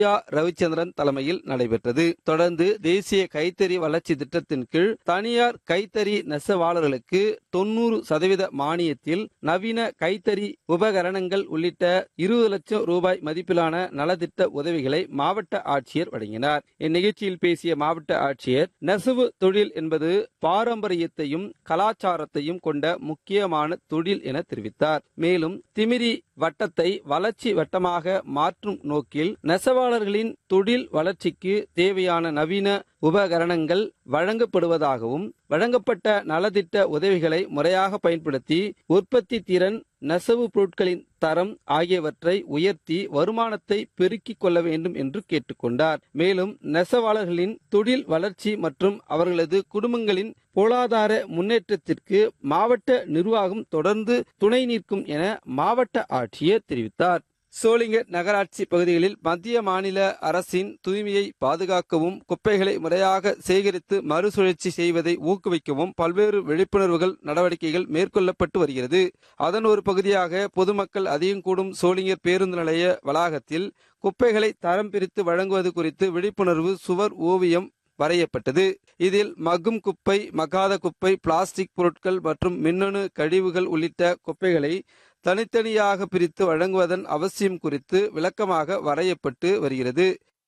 யா ரவிச்சந்திரன் தலைமையில் நடைபெற்றது தொடர்ந்து தேசிய கைத்தறி வளர்ச்சி திட்டத்தின் கீழ் தனியார் கைத்தறி நெசவாளர்களுக்கு தொன்னூறு சதவீத மானியத்தில் நவீன கைத்தறி உபகரணங்கள் உள்ளிட்ட இருபது லட்சம் ரூபாய் மதிப்பிலான நலத்திட்ட உதவிகளை மாவட்ட ஆட்சியர் வழங்கினார் இந்நிகழ்ச்சியில் பேசிய மாவட்ட ஆட்சியர் நெசவு தொழில் என்பது பாரம்பரியத்தையும் கலாச்சாரத்தையும் கொண்ட முக்கியமான தொழில் என தெரிவித்தார் மேலும் திமிரி வட்டத்தை வளர்ச்சி வட்டமாக மாற்றும் நோக்கில் நெசவாளர்களின் தொழில் வளர்ச்சிக்கு தேவையான நவீன உபகரணங்கள் வழங்கப்படுவதாகவும் வழங்கப்பட்ட நலத்திட்ட உதவிகளை முறையாக பயன்படுத்தி உற்பத்தி திறன் நெசவு பொருட்களின் தரம் ஆகியவற்றை உயர்த்தி வருமானத்தை பெருக்கிக் கொள்ள வேண்டும் என்று கேட்டுக்கொண்டார் மேலும் நெசவாளர்களின் தொழில் வளர்ச்சி மற்றும் அவர்களது குடும்பங்களின் பொருளாதார முன்னேற்றத்திற்கு மாவட்ட நிர்வாகம் தொடர்ந்து துணை நிற்கும் என மாவட்ட ஆட்சியர் தெரிவித்தார் சோளிங்கர் நகராட்சி பகுதிகளில் மத்திய மாநில அரசின் தூய்மையை பாதுகாக்கவும் குப்பைகளை முறையாக சேகரித்து மறுசுழற்சி செய்வதை ஊக்குவிக்கவும் பல்வேறு விழிப்புணர்வுகள் நடவடிக்கைகள் மேற்கொள்ளப்பட்டு வருகிறது அதன் ஒரு பகுதியாக பொதுமக்கள் அதிகம் கூடும் சோளிங்கர் பேருந்து நிலைய வளாகத்தில் குப்பைகளை தரம் பிரித்து வழங்குவது குறித்து விழிப்புணர்வு சுவர் ஓவியம் வரையப்பட்டது இதில் மக்கும் குப்பை மக்காத குப்பை பிளாஸ்டிக் பொருட்கள் மற்றும் மின்னணு கழிவுகள் உள்ளிட்ட குப்பைகளை தனித்தனியாக பிரித்து வழங்குவதன் அவசியம் குறித்து விளக்கமாக வரையப்பட்டு வருகிறது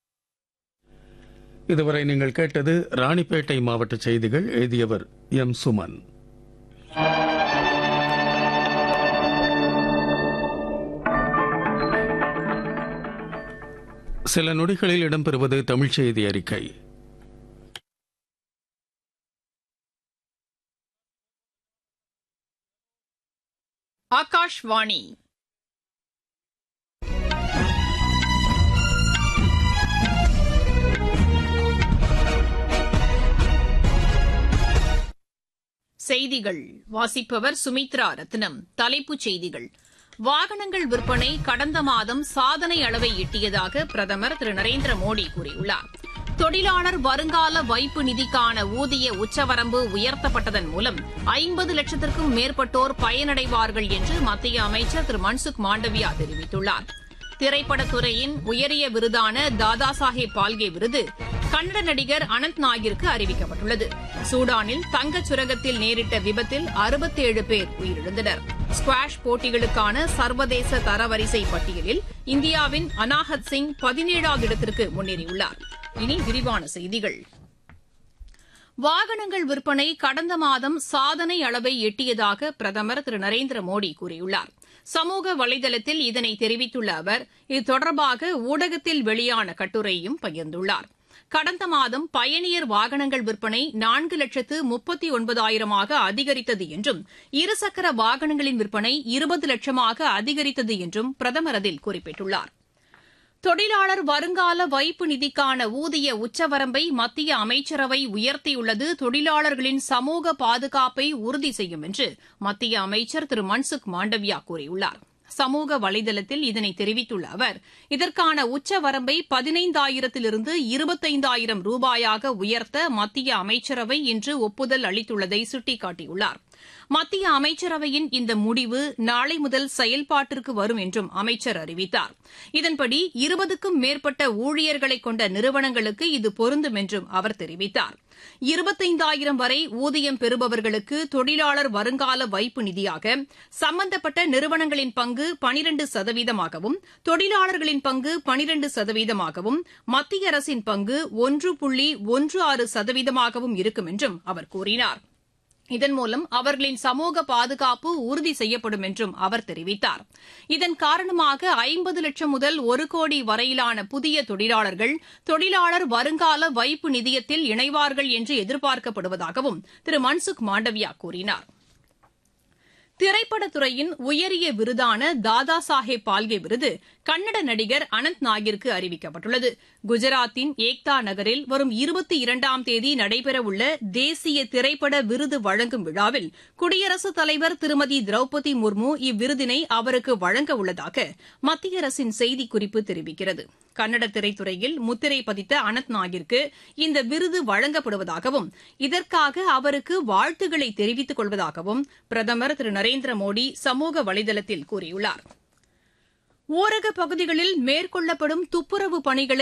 இதுவரை நீங்கள் கேட்டது ராணிப்பேட்டை மாவட்ட செய்திகள் எழுதியவர் எம் சுமன் சில நொடிகளில் இடம்பெறுவது தமிழ் செய்தி அறிக்கை ஆகாஷ்வாணி செய்திகள் வாசிப்பவர் சுமித்ரா ரத்னம் தலைப்புச் செய்திகள் வாகனங்கள் விற்பனை கடந்த மாதம் சாதனை அளவை எட்டியதாக பிரதமர் திரு நரேந்திர மோடி கூறியுள்ளார் தொழிலாளர் வருங்கால வைப்பு நிதிக்கான ஊதிய உச்சவரம்பு உயர்த்தப்பட்டதன் மூலம் ஐம்பது லட்சத்திற்கும் மேற்பட்டோர் பயனடைவார்கள் என்று மத்திய அமைச்சர் திரு மன்சுக் மாண்டவியா தெரிவித்துள்ளார் திரைப்படத்துறையின் உயரிய விருதான தாதா சாஹேப் பால்கே விருது கன்னட நடிகர் அனந்த் நாகிற்கு அறிவிக்கப்பட்டுள்ளது சூடானில் தங்கச் சுரங்கத்தில் நேரிட்ட விபத்தில் அறுபத்தேழு பேர் உயிரிழந்தனர் ஸ்குவாஷ் போட்டிகளுக்கான சர்வதேச தரவரிசை பட்டியலில் இந்தியாவின் அனாஹத் சிங் பதினேழாவது இடத்திற்கு முன்னேறியுள்ளார் இனி விரிவான செய்திகள் வாகனங்கள் விற்பனை கடந்த மாதம் சாதனை அளவை எட்டியதாக பிரதமர் திரு நரேந்திர மோடி கூறியுள்ளார் சமூக வலைதளத்தில் இதனை தெரிவித்துள்ள அவர் இது தொடர்பாக ஊடகத்தில் வெளியான கட்டுரையும் பகிர்ந்துள்ளார் கடந்த மாதம் பயணியர் வாகனங்கள் விற்பனை நான்கு லட்சத்து முப்பத்தி ஒன்பதாயிரமாக அதிகரித்தது என்றும் இருசக்கர வாகனங்களின் விற்பனை இருபது லட்சமாக அதிகரித்தது என்றும் பிரதமர் அதில் குறிப்பிட்டுள்ளார் தொழிலாளர் வருங்கால வைப்பு நிதிக்கான ஊதிய உச்சவரம்பை மத்திய அமைச்சரவை உயர்த்தியுள்ளது தொழிலாளர்களின் சமூக பாதுகாப்பை உறுதி செய்யும் என்று மத்திய அமைச்சர் திரு மன்சுக் மாண்டவியா கூறியுள்ளார் சமூக வலைதளத்தில் இதனை தெரிவித்துள்ள அவர் இதற்கான உச்சவரம்பை பதினைந்தாயிரத்திலிருந்து இருபத்தைந்தாயிரம் ரூபாயாக உயர்த்த மத்திய அமைச்சரவை இன்று ஒப்புதல் அளித்துள்ளதை சுட்டிக்காட்டியுள்ளார் மத்திய அமைச்சரவையின் இந்த முடிவு நாளை முதல் செயல்பாட்டிற்கு வரும் என்றும் அமைச்சர் அறிவித்தார் இதன்படி இருபதுக்கும் மேற்பட்ட ஊழியர்களை கொண்ட நிறுவனங்களுக்கு இது பொருந்தும் என்றும் அவர் தெரிவித்தார் இருபத்தைந்தாயிரம் வரை ஊதியம் பெறுபவர்களுக்கு தொழிலாளர் வருங்கால வைப்பு நிதியாக சம்பந்தப்பட்ட நிறுவனங்களின் பங்கு பனிரண்டு சதவீதமாகவும் தொழிலாளர்களின் பங்கு பனிரண்டு சதவீதமாகவும் மத்திய அரசின் பங்கு ஒன்று புள்ளி ஒன்று ஆறு சதவீதமாகவும் இருக்கும் என்றும் அவர் கூறினார் இதன் மூலம் அவர்களின் சமூக பாதுகாப்பு உறுதி செய்யப்படும் என்றும் அவர் தெரிவித்தார் இதன் காரணமாக ஐம்பது லட்சம் முதல் ஒரு கோடி வரையிலான புதிய தொழிலாளர்கள் தொழிலாளர் வருங்கால வைப்பு நிதியத்தில் இணைவார்கள் என்று எதிர்பார்க்கப்படுவதாகவும் திரு மன்சுக் மாண்டவியா கூறினார் திரைப்படத்துறையின் உயரிய விருதான தாதா சாஹேப் பால்கே விருது கன்னட நடிகர் அனந்த் நாகிற்கு அறிவிக்கப்பட்டுள்ளது குஜராத்தின் ஏக்தா நகரில் வரும் இருபத்தி இரண்டாம் தேதி நடைபெறவுள்ள தேசிய திரைப்பட விருது வழங்கும் விழாவில் குடியரசுத் தலைவர் திருமதி திரௌபதி முர்மு இவ்விருதினை அவருக்கு வழங்க உள்ளதாக மத்திய அரசின் செய்திக்குறிப்பு தெரிவிக்கிறது கன்னட திரைத்துறையில் முத்திரை பதித்த அனந்த் நாகிற்கு இந்த விருது வழங்கப்படுவதாகவும் இதற்காக அவருக்கு வாழ்த்துக்களை தெரிவித்துக் கொள்வதாகவும் பிரதமர் திரு நரேந்திர மோடி சமூக வலைதளத்தில் கூறியுள்ளார் ஊரகப் பகுதிகளில் மேற்கொள்ளப்படும் துப்புரவு பணிகளை